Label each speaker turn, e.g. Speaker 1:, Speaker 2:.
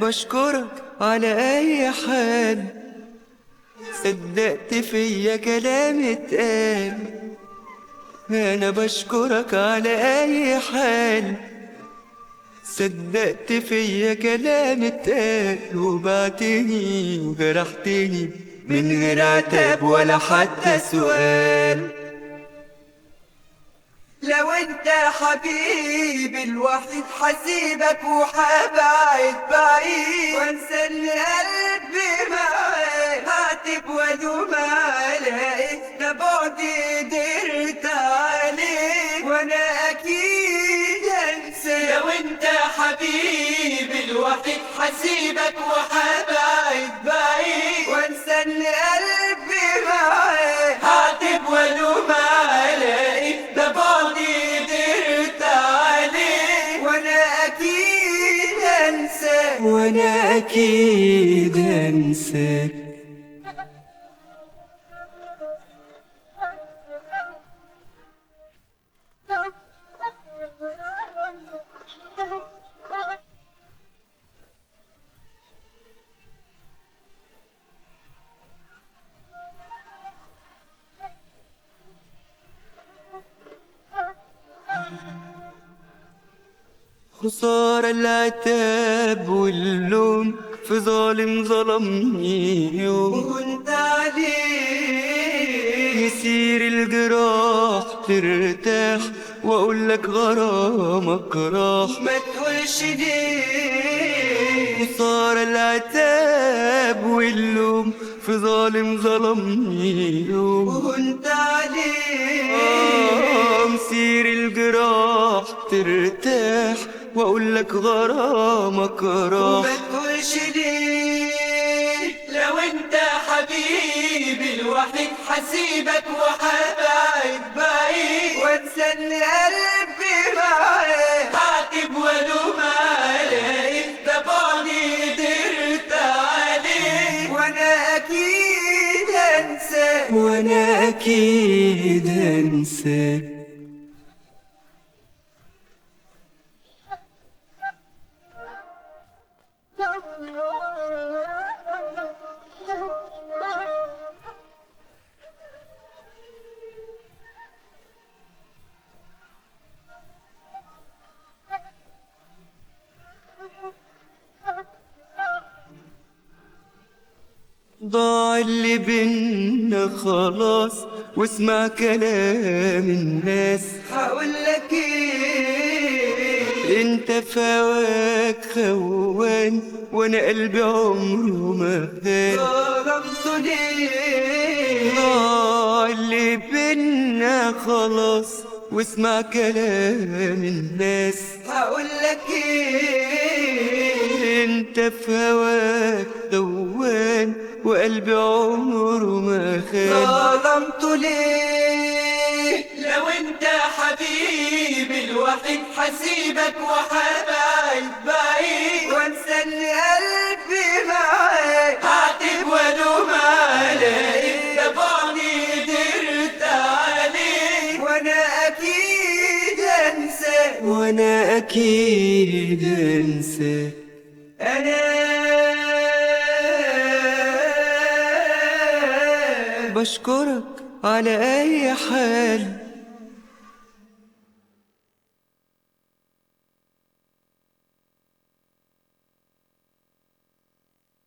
Speaker 1: بشكرك على اي حال صدقت فيا كلام اتقال انا بشكرك على اي حال صدقت فيا كلام اتقال وبعتني وجرحتني من غير عتاب ولا حتى سؤال لو انت حبيبي الوحيد حسيبك وحبعد بعيد وانسى اللي قلبي معاه هعتب والوم على ده بعدي قدرت عليه وانا اكيد انسى
Speaker 2: لو انت حبيبي الوحيد حسيبك وحبعد بعيد
Speaker 1: وانسى اللي قلبي معاه
Speaker 2: هعتب والوم عليك ده بعدي قدرت عليه
Speaker 1: وانا اكيد انساك وانا اكيد انساك خسارة العتاب واللوم في ظالم ظلمني يوم
Speaker 2: وانت عليه
Speaker 1: يسير الجراح ترتاح واقول لك غرامك راح
Speaker 2: ما تقولش ليه
Speaker 1: خسارة العتاب واللوم في ظالم ظلمني يوم
Speaker 2: وانت عليه
Speaker 1: آه، مسير الجراح ترتاح واقول لك غرامك راح
Speaker 2: ما تقولش ليه لو انت حبيبي الوحيد حسيبك وحبعد بعيد
Speaker 1: وانسى اللي قلبي معاه
Speaker 2: هعتب والوم عليك ده بعدي قدرت عليه
Speaker 1: وانا اكيد انساك وانا اكيد انساك ضاع اللي بينا خلاص واسمع كلام الناس
Speaker 2: هقول لك ايه
Speaker 1: انت فواك خوان وانا قلبي عمره ما خان
Speaker 2: ظلمت ليه
Speaker 1: ضاع اللي بينا خلاص واسمع كلام الناس
Speaker 2: هقول لك ايه
Speaker 1: انت في هواك دوان وقلبي عمره ما خان
Speaker 2: ظلمت ليه لو انت حبيبي الوحيد حسيبك وحبعد بعيد
Speaker 1: وانسى اللي قلبي معاك
Speaker 2: هعتب والوم عليك ده بعدي قدرت عليه
Speaker 1: وانا اكيد انساك وانا اكيد انساك
Speaker 2: انا
Speaker 1: بشكرك على اي حال